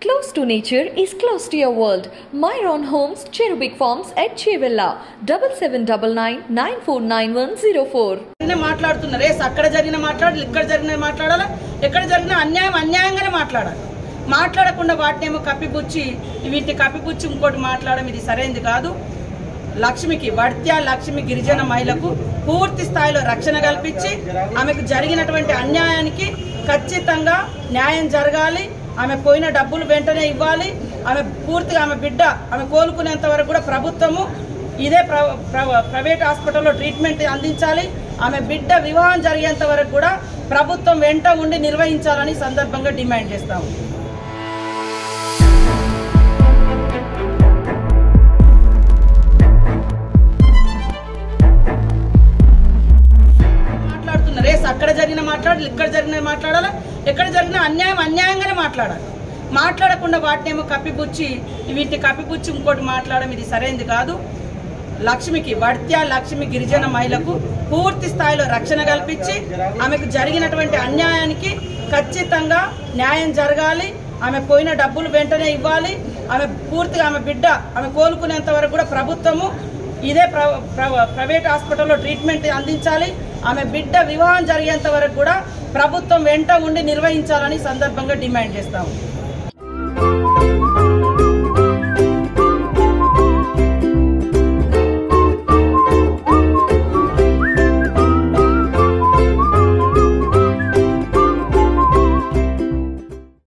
Close to nature is close to your world. Myron Homes, Cherubic Farms at Chevilla, 7799 949104. జరిగిన మాట్లాడుతున్నారు race అక్కడ జరిగిన మాట్లాడాలి ఇక్కడ జరిగిన మాట్లాడాలి ఎక్కడ జరిగిన అన్యాయం అన్యాయంగానే మాట్లాడాలి మాట్లాడకుండా వాటినేమో కప్పిపుచ్చి వీటిని కప్పిపుచ్చి ఇంకోటి మాట్లాడడం ఇది సరైనది కాదు లక్ష్మికి వడ్త్యా లక్ష్మి గిరిజన మహిళకు పూర్తి స్థాయిలో రక్షణ కల్పించి ఆమెకు జరిగినటువంటి అన్యాయానికి ఖచ్చితంగా న్యాయం జరగాలి ఆమె పోయిన డబ్బులు వెంటనే ఇవ్వాలి ఆమె పూర్తిగా ఆమె బిడ్డ ఆమె కోలుకునేంత వరకు కూడా ప్రభుత్వము ఇదే ప్ర ప్ర- ప్రైవేట్ హాస్పిటల్లో ట్రీట్మెంట్ అందించాలి ఆమె బిడ్డ వివాహం జరిగేంత వరకు కూడా ప్రభుత్వం వెంట ఉండి నిర్వహించాలని ఈ సందర్భంగా డిమాండ్ చేస్తాము మాట్లాడుతున్నారు రేస్ అక్కడ జరిగిన మాట్లాడాలి ఇక్కడ జరిగిన మాట్లాడాలి ఎక్కడ జరిగిన అన్యాయం అన్యాయంగానే మాట్లాడాలి మాట్లాడకుండా వాటినేమో కప్పిపుచ్చి వీటిని కప్పిపుచ్చి ఇంకోటి మాట్లాడడం ఇది సరైనది కాదు లక్ష్మికి వడ్త్యా లక్ష్మి గిరిజన మహిళకు పూర్తి స్థాయిలో రక్షణ కల్పించి ఆమెకు జరిగినటువంటి అన్యాయానికి ఖచ్చితంగా న్యాయం జరగాలి ఆమె పోయిన డబ్బులు వెంటనే ఇవ్వాలి ఆమె పూర్తిగా ఆమె బిడ్డ ఆమె కోలుకునేంత వరకు కూడా ప్రభుత్వము ఇదే ప్ర ప్ర- ప్రైవేట్ హాస్పిటల్లో ట్రీట్మెంట్ అందించాలి ఆమె బిడ్డ వివాహం జరిగేంత వరకు కూడా ప్రభుత్వం వెంట ఉండి నిర్వహించాలని ఈ సందర్భంగా డిమాండ్ చేస్తాము